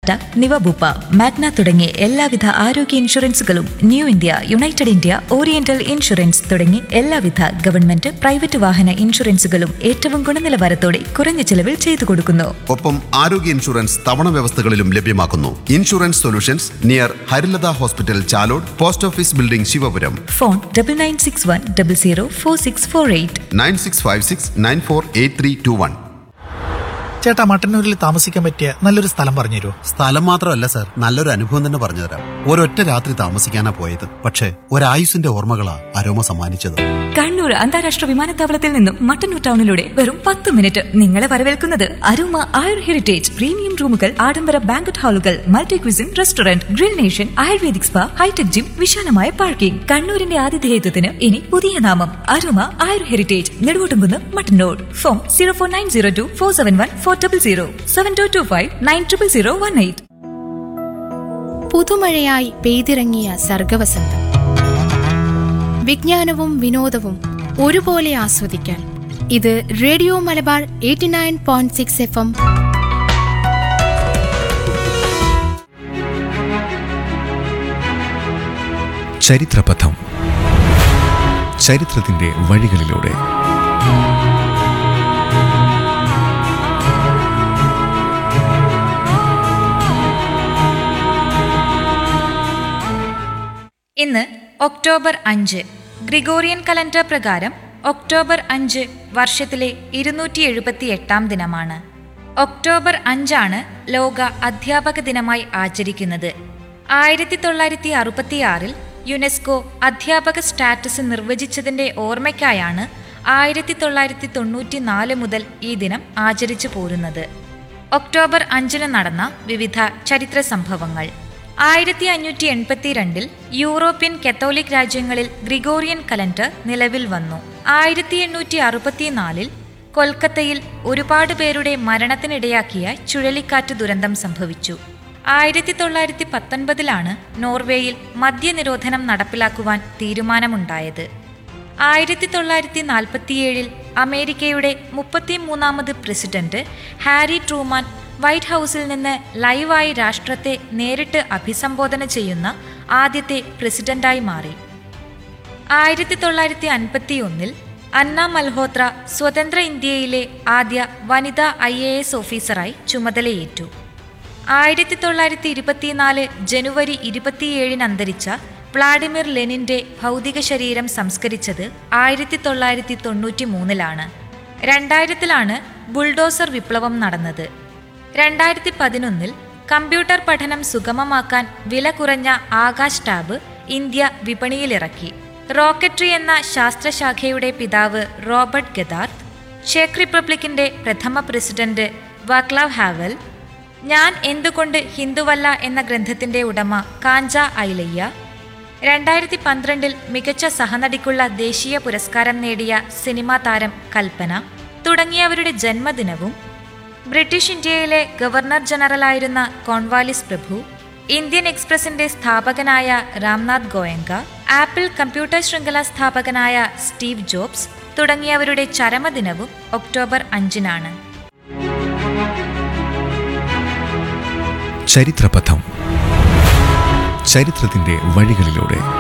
Tata Niva Bupa Magna തുടങ്ങിയ എല്ലാവിധ ആരോഗ്യ ഇൻഷുറൻസുകളും New India United India Oriental insurance തുടങ്ങി എല്ലാവിധ ഗവൺമെന്റ് പ്രൈവറ്റ് വാഹന ഇൻഷുറൻസുകളും ഏറ്റവും ഗുണനിലവാരത്തോടെ കുറഞ്ഞ ചിലവിൽ ചെയ്തു കൊടുക്കുന്നു ഒപ്പം ആരോഗ്യ ഇൻഷുറൻസ് തവണ വ്യവസ്ഥകളിലും ലഭ്യമാക്കുന്നു insurance solutions near Harilatha hospital Chalode post office building Sivapuram phone double nine six one double zero four six four eight nine six five six nine four eight three two one ചേട്ടാ മട്ടന്നൂരിൽ താമസിക്കാൻ പറ്റിയ നല്ലൊരു സ്ഥലം പറഞ്ഞുതരുമോ സ്ഥലം മാത്രമല്ല സാർ നല്ലൊരു അനുഭവം തന്നെ പറഞ്ഞുതരാം ഒരൊറ്റ രാത്രി താമസിക്കാനാ പോയത് പക്ഷേ ഒരായുസിന്റെ ഓർമ്മകളാ അരോമ സമ്മാനിച്ചത് കണ്ണൂർ അന്താരാഷ്ട്ര വിമാനത്താവളത്തിൽ നിന്നും മട്ടന്നൂർ ടൗണിലൂടെ വെറും പത്ത് മിനിറ്റ് നിങ്ങളെ വരവേൽക്കുന്നത് അരുമ ആയുർ ഹെറിറ്റേജ് പ്രീമിയം റൂമുകൾ ആഡംബര ബാങ്കറ്റ് ഹാളുകൾ multi cuisine restaurant grill nation Ayurvedic spa hi tech gym വിശാലമായ പാർക്കിംഗ് കണ്ണൂരിന്റെ ആതിഥേയത്വത്തിന് ഇനി പുതിയ നാമം Aruma Ayur heritage Neduvottumkunnu Mattannur phone zero four nine zero two four seven one four double zero seven two two five nine triple zero one eight പുതുമഴയായി പെയ്തിറങ്ങിയ സർഗവസന്തം വിജ്ഞാനവും വിനോദവും ഒരുപോലെ ആസ്വദിക്കാൻ ഇത് radio Malabar eighty nine point six F M ചരിത്രപഥം ചരിത്രത്തിന്റെ വഴികളിലൂടെ ഇന്ന് ഒക്ടോബർ അഞ്ച് ഗ്രിഗോറിയൻ കലണ്ടർ പ്രകാരം ഒക്ടോബർ അഞ്ച് വർഷത്തിലെ ഇരുന്നൂറ്റി എഴുപത്തി എട്ടാം ദിനമാണ് ഒക്ടോബർ അഞ്ചാണ് ലോക അധ്യാപക ദിനമായി ആചരിക്കുന്നത് ആയിരത്തി തൊള്ളായിരത്തി അറുപത്തിയാറിൽ യുനെസ്കോ അധ്യാപക സ്റ്റാറ്റസ് നിർവചിച്ചതിന്റെ ഓർമ്മയ്ക്കായാണ് ആയിരത്തി തൊള്ളായിരത്തി തൊണ്ണൂറ്റി നാല് മുതൽ ഈ ദിനം ആചരിച്ചു പോരുന്നത് ഒക്ടോബർ അഞ്ചിന് നടന്ന വിവിധ ചരിത്ര സംഭവങ്ങൾ ആയിരത്തി അഞ്ഞൂറ്റി എൺപത്തിരണ്ടിൽ യൂറോപ്യൻ കത്തോലിക് രാജ്യങ്ങളിൽ ഗ്രിഗോറിയൻ കലണ്ടർ നിലവിൽ വന്നു ആയിരത്തി എണ്ണൂറ്റി അറുപത്തിനാലിൽ കൊൽക്കത്തയിൽ ഒരുപാട് പേരുടെ മരണത്തിനിടയാക്കിയ ചുഴലിക്കാറ്റ് ദുരന്തം സംഭവിച്ചു ആയിരത്തി തൊള്ളായിരത്തി പത്തൊൻപതിലാണ് നോർവേയിൽ മദ്യനിരോധനം നടപ്പിലാക്കുവാൻ തീരുമാനമുണ്ടായത് ആയിരത്തി തൊള്ളായിരത്തി നാൽപ്പത്തിയേഴിൽ അമേരിക്കയുടെ മുപ്പത്തിമൂന്നാമത് പ്രസിഡന്റ് ഹാരി ട്രൂമാൻ വൈറ്റ് ഹൗസിൽ നിന്ന് ലൈവായി രാഷ്ട്രത്തെ നേരിട്ട് അഭിസംബോധന ചെയ്യുന്ന ആദ്യത്തെ പ്രസിഡന്റായി മാറി ആയിരത്തി തൊള്ളായിരത്തി അൻപത്തി ഒന്നിൽ അന്ന മൽഹോത്ര സ്വതന്ത്ര ഇന്ത്യയിലെ ആദ്യ വനിതാ ഐ എ എസ് ഓഫീസറായി ചുമതലയേറ്റു ആയിരത്തി തൊള്ളായിരത്തി ഇരുപത്തിനാല് ജനുവരി ഇരുപത്തിയേഴിന് അന്തരിച്ച വ്ളാഡിമിർ ലെനിന്റെ ഭൗതിക ശരീരം സംസ്കരിച്ചത് ആയിരത്തി തൊള്ളായിരത്തി തൊണ്ണൂറ്റി മൂന്നിലാണ് രണ്ടായിരത്തിലാണ് ബുൾഡോസർ വിപ്ലവം നടന്നത് രണ്ടായിരത്തി പതിനൊന്നിൽ കമ്പ്യൂട്ടർ പഠനം സുഗമമാക്കാൻ വില കുറഞ്ഞ ആകാശ് ടാബ് ഇന്ത്യ വിപണിയിലിറക്കി റോക്കറ്റ്രി എന്ന ശാസ്ത്രശാഖയുടെ പിതാവ് റോബർട്ട് ഗദാർത്ത് ചെക്ക് റിപ്പബ്ലിക്കിന്റെ പ്രഥമ പ്രസിഡന്റ് വാക്ലാവ് ഹാവൽ ഞാൻ എന്തുകൊണ്ട് ഹിന്ദുവല്ല എന്ന ഗ്രന്ഥത്തിന്റെ ഉടമ കാഞ്ച ഐലയ്യ രണ്ടായിരത്തി പന്ത്രണ്ടിൽ മികച്ച സഹനടിക്കുള്ള ദേശീയ പുരസ്കാരം നേടിയ സിനിമാ താരം കൽപ്പന തുടങ്ങിയവരുടെ ജന്മദിനവും ബ്രിട്ടീഷ് ഇന്ത്യയിലെ ഗവർണർ ജനറലായിരുന്ന കോൺവാലിസ് പ്രഭു ഇന്ത്യൻ എക്സ്പ്രസിന്റെ സ്ഥാപകനായ രാംനാഥ് ഗോയങ്ക ആപ്പിൾ കമ്പ്യൂട്ടർ ശൃംഖല സ്ഥാപകനായ സ്റ്റീവ് ജോബ്സ് തുടങ്ങിയവരുടെ ചരമദിനവും ഒക്ടോബർ അഞ്ചിനാണ് ചരിത്രപഥം ചരിത്രത്തിന്റെ വഴികളിലൂടെ